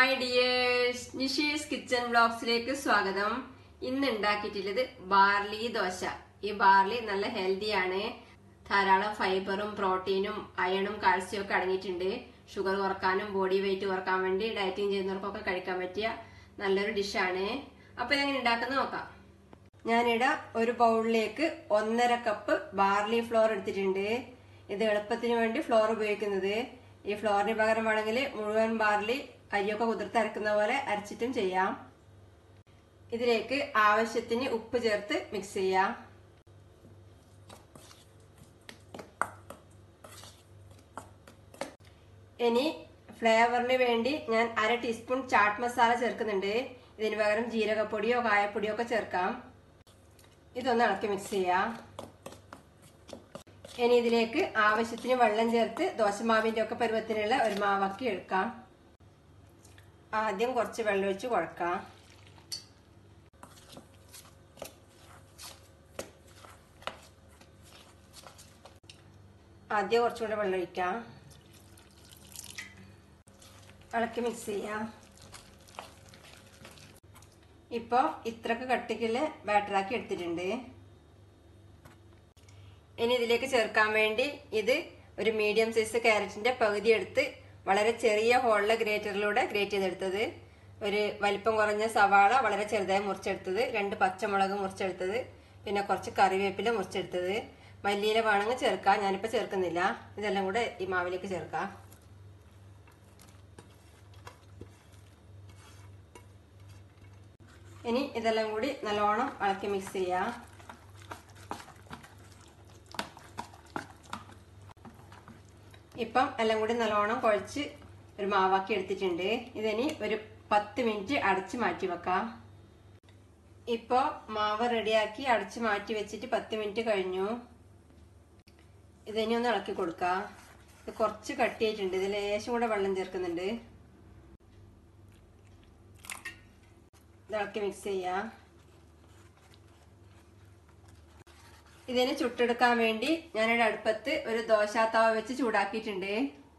Hi dears Nishi's kitchen ബ്ലോഗ്സിലേക്ക് സ്വാഗതം ഇന്ന് ഉണ്ടാക്കിയിട്ടുള്ളത് ബാർലി ദോശ ഈ ബാർലി നല്ല ഹെൽത്തിയാണ് ധാരാളം ഫൈബറും പ്രോട്ടീനും അയണും കാൽസ്യവും ഒക്കെ അടങ്ങിയിട്ടുണ്ട് ഷുഗർ കുറക്കാനും ബോഡി വെയിറ്റ് കുറക്കാൻ വേണ്ടി ഡയറ്റിംഗ് ചെയ്യുന്നവർക്കൊക്കെ കഴിക്കാൻ പറ്റിയ നല്ലൊരു ഡിഷാണ് അപ്പൊ ഇതെങ്ങനെ ഉണ്ടാക്കുന്നത് നോക്കാം ഞാനിവിടെ ഒരു ബൗളിലേക്ക് ഒന്നര കപ്പ് ബാർലി ഫ്ലോർ എടുത്തിട്ടുണ്ട് ഇത് എളുപ്പത്തിന് വേണ്ടി ഫ്ലോർ ഉപയോഗിക്കുന്നത് ഈ ഫ്ലോറിന് പകരം വേണമെങ്കിൽ മുഴുവൻ ബാർലി അരിയൊക്കെ കുതിർത്തരക്കുന്ന പോലെ അരച്ചിട്ടും ചെയ്യാം ഇതിലേക്ക് ആവശ്യത്തിന് ഉപ്പ് ചേർത്ത് മിക്സ് ചെയ്യാം ഇനി ഫ്ലേവറിന് വേണ്ടി ഞാൻ അര ടീസ്പൂൺ ചാട്ട് മസാല ചേർക്കുന്നുണ്ട് ഇതിന് പകരം ജീരകപ്പൊടിയോ കായപ്പൊടിയോ ഒക്കെ ചേർക്കാം ഇതൊന്ന് ഇളക്കി മിക്സ് ചെയ്യാം ഇനി ഇതിലേക്ക് ആവശ്യത്തിന് വെള്ളം ചേർത്ത് ദോശമാവിന്റെ ഒക്കെ പരുവത്തിനുള്ള ഒരു മാവാക്കി എടുക്കാം ആദ്യം കുറച്ച് വെള്ളം ഒഴിച്ച് കുഴക്കാം ആദ്യം കുറച്ചുകൂടെ വെള്ളം ഒഴിക്കാം ഇളക്കി മിക്സ് ചെയ്യാം ഇപ്പോൾ ഇത്രക്ക് കട്ടിക്കുള്ള ബാറ്ററാക്കി എടുത്തിട്ടുണ്ട് ഇനി ഇതിലേക്ക് ചേർക്കാൻ വേണ്ടി ഇത് ഒരു മീഡിയം സൈസ് ക്യാരറ്റിന്റെ പകുതി എടുത്ത് വളരെ ചെറിയ ഹോളിലെ ഗ്രേറ്ററിലൂടെ ഗ്രേറ്റ് ചെയ്തെടുത്തത് ഒരു വലിപ്പം കുറഞ്ഞ സവാള വളരെ ചെറുതായി മുറിച്ചെടുത്തത് രണ്ട് പച്ചമുളക് മുറിച്ചെടുത്തത് പിന്നെ കുറച്ച് കറിവേപ്പില മുറിച്ചെടുത്തത് മല്ലിയില വേണമെങ്കിൽ ചേർക്കാം ഞാനിപ്പോൾ ചേർക്കുന്നില്ല ഇതെല്ലാം കൂടെ ഈ മാവിലേക്ക് ചേർക്കാം ഇനി ഇതെല്ലാം കൂടി നല്ലോണം ഇളക്കി മിക്സ് ചെയ്യാം ഇപ്പം എല്ലാം കൂടി നല്ലോണം കുഴച്ച് ഒരു മാവാക്കി എടുത്തിട്ടുണ്ട് ഇതിനി ഒരു പത്ത് മിനിറ്റ് അടച്ച് മാറ്റി വെക്കാം ഇപ്പോൾ മാവ് റെഡിയാക്കി അടച്ച് മാറ്റി വെച്ചിട്ട് പത്ത് മിനിറ്റ് കഴിഞ്ഞു ഇതിനി ഒന്ന് ഇളക്കി കൊടുക്കാം ഇത് കുറച്ച് കട്ടിയായിട്ടുണ്ട് ഇതിൽ ലേശം കൂടെ വെള്ളം ചേർക്കുന്നുണ്ട് ഇത് ഇളക്കി മിക്സ് ചെയ്യാം ഇതിന് ചുട്ടെടുക്കാൻ വേണ്ടി ഞാനിവിടെ അടുപ്പത്ത് ഒരു ദോശാത്താവ വെച്ച് ചൂടാക്കിയിട്ടുണ്ട്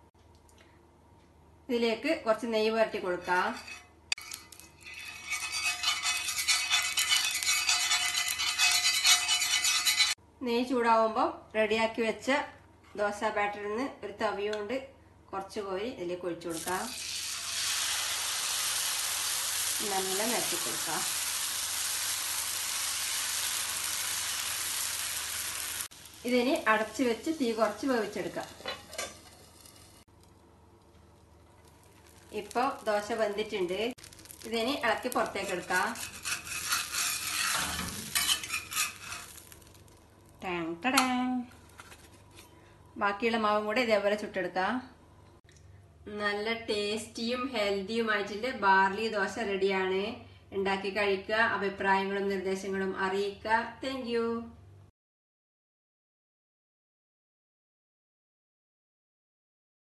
ഇതിലേക്ക് കുറച്ച് നെയ്യ് പുരട്ടി കൊടുക്കാം നെയ്യ് ചൂടാവുമ്പോൾ റെഡിയാക്കി വെച്ച ദോശ ബാറ്ററിൽ നിന്ന് ഒരു തവി കൊണ്ട് കുറച്ച് കോരി ഇതിലേക്ക് ഒഴിച്ചു കൊടുക്കാം നല്ല നിരത്തി കൊടുക്കാം ഇതിനി അടച്ചു വെച്ച് തീ കുറച്ച് വേവിച്ചെടുക്കാം ഇപ്പോൾ ദോശ വെന്തിട്ടുണ്ട് ഇതിനി ഇളക്കി പുറത്തേക്ക് എടുക്കാം ടാങ് ടടാങ്. ബാക്കിയുള്ള മാവും കൂടെ ഇതേപോലെ ചുട്ടെടുക്കാം നല്ല ടേസ്റ്റിയും ഹെൽത്തിയുമായിട്ടുള്ള ബാർലി ദോശ റെഡിയാണ് ഉണ്ടാക്കി കഴിക്കുക അഭിപ്രായങ്ങളും നിർദ്ദേശങ്ങളും അറിയിക്കുക താങ്ക്